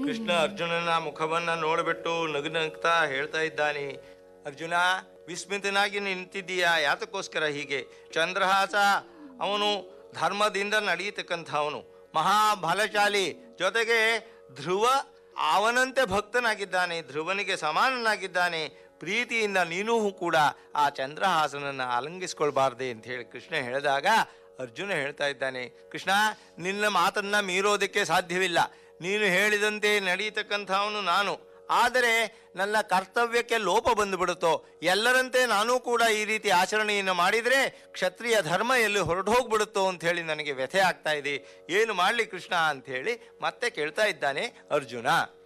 ಕೃಷ್ಣ ಅರ್ಜುನನ ಮುಖವನ್ನ ನೋಡ್ಬಿಟ್ಟು ನಗು ನಗ್ತಾ ಹೇಳ್ತಾ ಇದ್ದಾನೆ ಅರ್ಜುನ ವಿಸ್ಮಿತನಾಗಿ ನಿಂತಿದ್ದೀಯಾ ಯಾತಕ್ಕೋಸ್ಕರ ಹೀಗೆ ಚಂದ್ರಹಾಸ ಅವನು ಧರ್ಮದಿಂದ ನಡೆಯತಕ್ಕಂಥವನು ಮಹಾಬಲಶಾಲಿ ಜೊತೆಗೆ ಧ್ರುವ ಅವನಂತೆ ಭಕ್ತನಾಗಿದ್ದಾನೆ ಧ್ರುವನಿಗೆ ಸಮಾನನಾಗಿದ್ದಾನೆ ಪ್ರೀತಿಯಿಂದ ನೀನೂ ಕೂಡ ಆ ಚಂದ್ರಹಾಸನನ್ನು ಆಲಂಗಿಸ್ಕೊಳ್ಬಾರ್ದೆ ಅಂತ ಹೇಳಿ ಕೃಷ್ಣ ಹೇಳಿದಾಗ ಅರ್ಜುನ ಹೇಳ್ತಾ ಇದ್ದಾನೆ ಕೃಷ್ಣ ನಿನ್ನ ಮಾತನ್ನ ಮೀರೋದಕ್ಕೆ ಸಾಧ್ಯವಿಲ್ಲ ನೀನು ಹೇಳಿದಂತೆ ನಡೀತಕ್ಕಂಥವನು ನಾನು ಆದರೆ ನನ್ನ ಕರ್ತವ್ಯಕ್ಕೆ ಲೋಪ ಬಂದುಬಿಡುತ್ತೋ ಎಲ್ಲರಂತೆ ನಾನೂ ಕೂಡ ಈ ರೀತಿ ಆಚರಣೆಯನ್ನು ಮಾಡಿದರೆ ಕ್ಷತ್ರಿಯ ಧರ್ಮ ಎಲ್ಲಿ ಹೊರಟು ಹೋಗ್ಬಿಡುತ್ತೋ ಅಂತ ಹೇಳಿ ನನಗೆ ವ್ಯಥೆ ಆಗ್ತಾ ಇದೆ ಏನು ಮಾಡಲಿ ಕೃಷ್ಣ ಅಂತ ಹೇಳಿ ಮತ್ತೆ ಕೇಳ್ತಾ ಇದ್ದಾನೆ ಅರ್ಜುನ